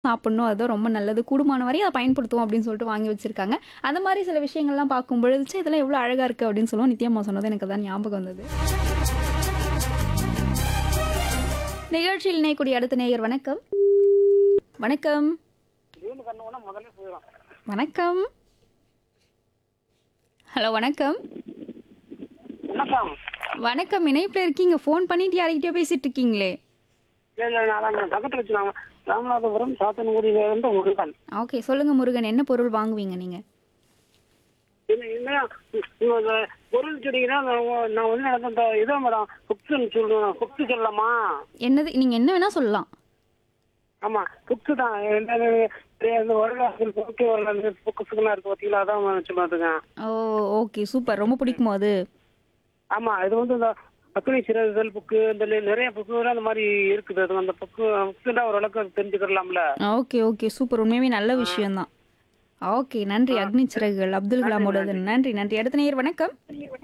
சாப்பிடணும் அதுதான் ரொம்ப நல்லது கூடுமான வரை அதை பயன்படுத்துவோம் அப்படின்னு சொல்லிட்டு வாங்கி வச்சிருக்காங்க அந்த மாதிரி சில விஷயங்கள்லாம் பார்க்கும் பொழுது "ச்சே, இதெல்லாம் எவ்வளோ அழகா இருக்கு அப்படின்னு சொல்லுவோம் நித்யம்மா சொன்னது எனக்கு தான் ஞாபகம் வந்தது நிகழ்ச்சியில் இணையக்கூடிய அடுத்த நேயர் வணக்கம் வணக்கம் வணக்கம் ஹலோ வணக்கம் வணக்கம் வணக்கம் இணைப்பில் இருக்கீங்க ஃபோன் பண்ணிட்டு யார்கிட்டயோ பேசிட்டு இருக்கீங்களே இல்ல, இல்ல, நான் அங்க பக்கத்துல வச்சு நான் ராமநாதபுரம் சாத்தன்குடியில இருந்து முருகன் ஓகே சொல்லுங்க முருகன் என்ன பொருள் வாங்குவீங்க நீங்க என்ன என்ன இந்த பொருள் சொன்னீங்கன்னா நான் நான் வந்து எனக்கு இந்த இதோ மேடம் புக்ஸ்ன்னு சொல்லுவேன் புக்ஸ் சொல்லலாமா என்னது நீங்க என்ன வேணா சொல்லலாம் ஆமா புக்ஸ் தான் என்னது, இந்த வருடாசில் புக்கு வருட புக்ஸ்லாம் இருக்கு பார்த்தீங்களா அதான் சொல்லுவாதுங்க ஓ ஓகே சூப்பர் ரொம்ப பிடிக்குமோ அது ஆமா இது வந்து இந்த அக்னி சிறகுகள் புக்கு இந்த நி- நிறைய புக்குலாம் அந்த மாதிரி இருக்குது அது அந்த புக்கு புக்குன்னா ஓரளவுக்கு தெரிஞ்சுக்கலாம்ல ஓகே ஓகே சூப்பர் உண்மையாவே நல்ல விஷயம் தான் ஓகே நன்றி அக்னி சிறகுகள் அப்துல் கலாமோடது நன்றி நன்றி அடுத்த நேயர் வணக்கம்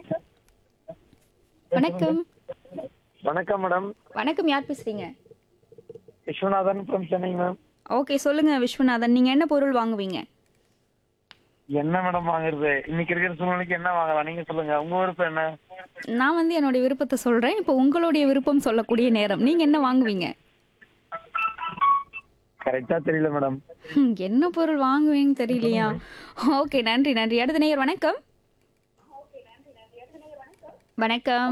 வணக்கம் வணக்கம் மேடம் வணக்கம் யார் பேசுறீங்க Viswanathan from Chennai ma'am okay சொல்லுங்க விஸ்வநாதன் நீங்க என்ன பொருள் வாங்குவீங்க என்ன மேடம் வாங்குறது இன்னைக்கு இருக்கிற சூழ்நிலைக்கு என்ன வாங்கலாம் நீங்க சொல்லுங்க உங்க விருப்பம் என்ன நான் வந்து என்னுடைய விருப்பத்தை சொல்றேன் இப்போ உங்களுடைய விருப்பம் சொல்லக்கூடிய நேரம் நீங்க என்ன வாங்குவீங்க கரெக்டா தெரியல மேடம் ஹம், என்ன பொருள் வாங்குவீங்கன்னு தெரியலையா ஓகே நன்றி நன்றி அடுத்த நேயர் வணக்கம் வணக்கம்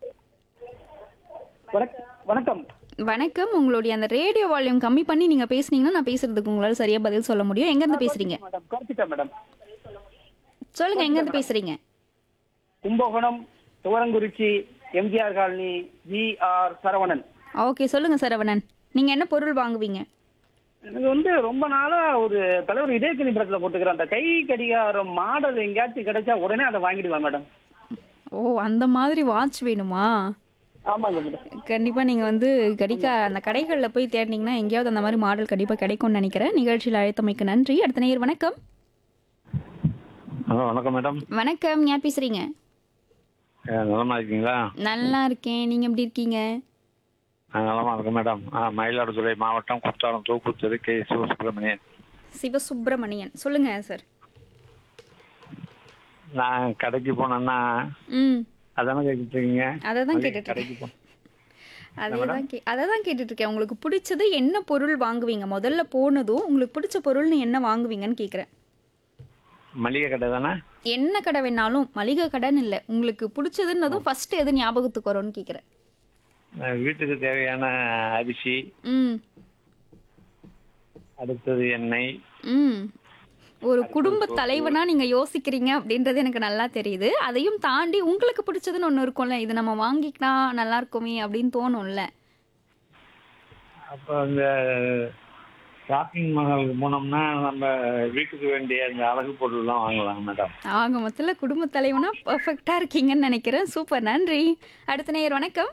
வணக்கம் வணக்கம் உங்களுடைய அந்த ரேடியோ வால்யூம் கம்மி பண்ணி நீங்க பேசுனீங்கன்னா நான் பேசுறதுக்கு உங்களால சரியா பதில் சொல்ல முடியும் எங்க இருந்து பேசுறீங்க மேடம் கார்த்திகா மேடம் சொல்லுங்க எங்க இருந்து பேசுறீங்க Kumbakonam Thuvarankurichi MGR colony G R Saravanan okay சொல்லுங்க சரவணன் நீங்க என்ன பொருள் வாங்குவீங்க எனக்கு வந்து ரொம்ப நாளா ஒரு தலைவர் இதயக்கணி படத்துல போட்டுக்கிறேன் அந்த கை கடிகாரம் மாடல் எங்கேயாச்சும் கிடைச்சா உடனே அதை வாங்கிடுவேன் மேடம் ஓ அந்த மாதிரி வாட்ச் வேணுமா ஆமாங்க மேடம் கண்டிப்பா நீங்க வந்து கடிக்க அந்த கடைகள்ல போய் தேடினீங்கன்னா எங்கேயாவது அந்த மாதிரி மாடல் கண்டிப்பா கிடைக்கும்னு நினைக்கிறேன் நிகழ்ச்சியில் அழைத்தமைக்கு நன்றி அடுத்த நேயர் வணக்கம் ஹலோ வணக்கம் மேடம் வணக்கம் யார் பேசுறீங்க நலமா இருக்கீங்களா நல்லா இருக்கேன் நீங்க எப்படி இருக்கீங்க நலமா இருக்கேன் மேடம் மயிலாடுதுறை மாவட்டம் குற்றாலம் தூக்குத்தெரு கே சிவசுப்ரமணியன் சிவசுப்பிரமணியன் சொல்லுங்க சார் நான் கடைக்கு போனேன்னா ம் அதானே கேட்டுட்டு இருக்கீங்க அதை தான் மளிகை கேட்டுட்டு கடைக்கு போ அதே தான் கே அதை தான் கேட்டுட்டு இருக்கேன் உங்களுக்கு பிடிச்சது என்ன பொருள் வாங்குவீங்க முதல்ல போனதும் உங்களுக்கு பிடிச்ச பொருள்னு என்ன வாங்குவீங்கன்னு கேட்குறேன் மளிகை கடை தானே என்ன கடை வேணாலும் மளிகை கடைன்னு இல்லை உங்களுக்கு பிடிச்சதுன்னதும் ஃபர்ஸ்ட் எது ஞாபகத்துக்கு வரும்னு கேட்குறேன் நான் வீட்டுக்கு தேவையான அரிசி ம் அடுத்தது எண்ணெய் ம் ஒரு குடும்ப தலைவனா நீங்க யோசிக்கிறீங்க அப்படின்றது எனக்கு நல்லா தெரியுது அதையும் தாண்டி உங்களுக்கு பிடிச்சதுன்னு ஒன்று இருக்கும்ல இது நம்ம வாங்கிக்கினா நல்லா இருக்குமே அப்படின்னு தோணும்ல அப்போ இந்த ஷாப்பிங் மாலுக்கு போனோம்னா நம்ம வீட்டுக்கு வேண்டிய அந்த அழகு பொருள்லாம் வாங்கலாம் மேடம் ஆக மொத்தத்தில் குடும்ப தலைவனா பர்ஃபெக்டாக இருக்கீங்கன்னு நினைக்கிறேன் சூப்பர் நன்றி அடுத்த நேயர் வணக்கம்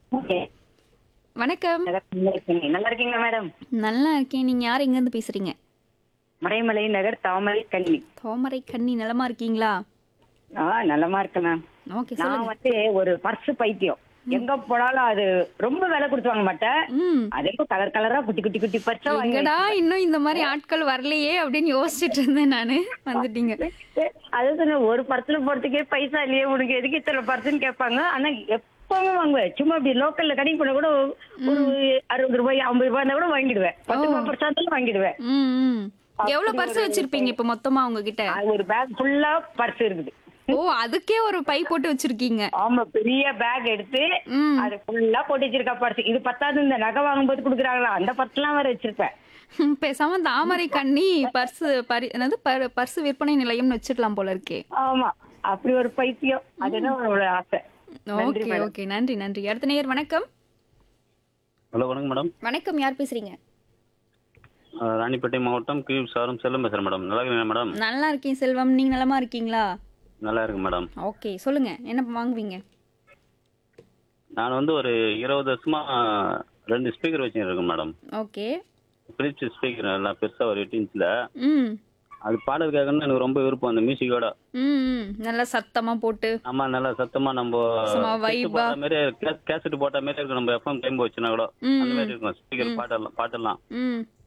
வணக்கம் நல்லா இருக்கீங்களா மேடம் நல்லா இருக்கேன் நீங்க யார் எங்கேருந்து பேசுறீங்க மறைமலை நகர் தாமரை கன்னி தோமரை கண்ணி நலமா இருக்கீங்களா ஆ நல்லமா இருக்கேன் மேம் ஓகே நான் சொல்லுங்க வந்து ஒரு பர்ஸ் பைத்தியம் எங்க போனாலும் அது ரொம்ப விலை கொடுத்து வாங்க மாட்டேன் ம் அதே கலர் கலரா குட்டி குட்டி குட்டி பர்ஸா வாங்கி எங்கடா இன்னும் இந்த மாதிரி ஆட்கள் வரலையே அப்படின்னு யோசிச்சுட்டு இருந்தேன் நானு வந்துட்டீங்க வச்சிருக்கேன். அது சொன்ன ஒரு பர்ஸ்ல போறதுக்கே பைசா இல்லையே உனக்கு எதுக்கு இத்தனை பர்ஸ்ன்னு கேட்பாங்க ஆனா எப்பவுமே வாங்குவேன் சும்மா அப்படி லோக்கல்ல கடைக்கு போனா கூட ஒரு அறுபது ரூபாய் ஐம்பது ரூபாய் இருந்தா கூட வாங்கிடுவேன் பத்து ரூபாய் பர்ஸா இருந்தாலும் வாங்கிடுவேன் ம் ம் எவ்வளவு பர்ஸ் வச்சிருப்பீங்க இப்ப மொத்தமா உங்ககிட்ட அது ஒரு பேக் ஃபுல்லா பர்ஸ் இருக்குது ஓ அதுக்கே ஒரு பை போட்டு வச்சிருக்கீங்க ஆமா பெரிய பேக் எடுத்து ம் அது ஃபுல்லா போட்டு வச்சிருக்கா பர்ஸ் இது பத்தாவது இந்த நகை வாங்கும்போது குடுக்குறாங்களா அந்த பர்ஸ்லாம் வேற வச்சிருப்பேன் ஹம், பேசாம தாமரை கண்ணி பர்ஸ் பரி என்னது பர்ஸ் விற்பனை நிலையம்னு வச்சிடலாம் போல இருக்கே ஆமா அப்படி ஒரு பைத்தியம் அதுதான் ஒரு ஆசை நன்றி ஓகே மேடம். ஓகே நன்றி நன்றி அடுத்த நேயர் வணக்கம் ஹலோ வணக்கம் மேடம் வணக்கம் யார் பேசுறீங்க அஹ் ராணிப்பேட்டை மாவட்டம் கியூப் சாரும் செல்லம் பேசுகிறேன் மேடம் நல்லா இருக்கீங்களா மேடம் நல்லா இருக்கேன் செல்வம் நீங்க நலமா இருக்கீங்களா நல்லா இருக்கு மேடம் ஓகே சொல்லுங்க என்ன வாங்குவீங்க நான் வந்து ஒரு இருபது வருஷமா ரெண்டு ஸ்பீக்கர் வச்சுருக்கேன் மேடம் ஓகே பிலிப்ஸ் ஸ்பீக்கர் நல்லா பெருசாக ஒரு எட்டு இன்ச்சில் ம் அது பாடல் கேட்கணும்னு எனக்கு ரொம்ப விருப்பம் அந்த மியூசிக்கோட ம் ம். நல்லா சத்தமா போட்டு ஆமா நல்லா சத்தமா நம்ம சும்மா கேசட் vibe-ஆ. போட்ட மாதிரி கேசட் போட்ட மாதிரி இருக்கும் நம்ம எஃப்எம் டைம் வச்சுனா கூட ம், அந்த மாதிரி இருக்கும் ஸ்பீக்கர் பாட்டெல்லாம் பாட்டெல்லாம் ம்